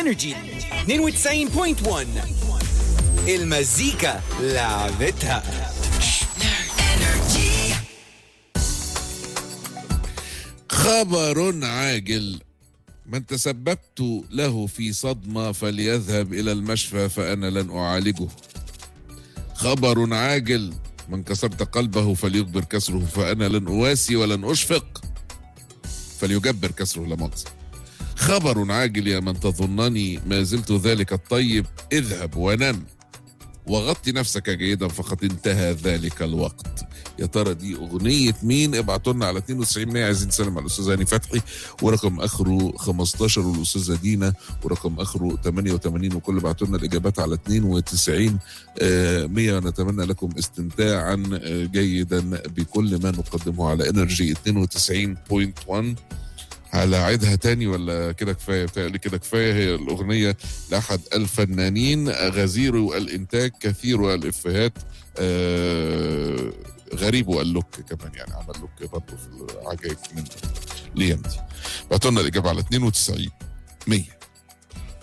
انرجي 92.1 المزيكا لعبتها خبر عاجل من تسببت له في صدمة فليذهب إلى المشفى فأنا لن أعالجه خبر عاجل من كسرت قلبه فليجبر كسره فأنا لن أواسي ولن أشفق فليجبر كسره لا مؤاخذة خبر عاجل يا من تظنني ما زلت ذلك الطيب اذهب ونم وغطي نفسك جيدا فقد انتهى ذلك الوقت يا ترى دي اغنيه مين ابعتوا لنا على 92 100 عايزين نسلم على الاستاذ هاني فتحي ورقم اخره 15 والاستاذه دينا ورقم اخره 88 وكل ابعتوا لنا الاجابات على 92 آه، 100 ونتمنى لكم استمتاعا آه، جيدا بكل ما نقدمه على انرجي 92.1 هل اعيدها تاني ولا كده كفايه بتهيألي كده كفايه هي الاغنيه لاحد الفنانين غزير الانتاج كثير الافيهات آه غريب اللوك كمان يعني عمل لوك برضه في العجائب من ليه انت بعتوا لنا الاجابه على 92 100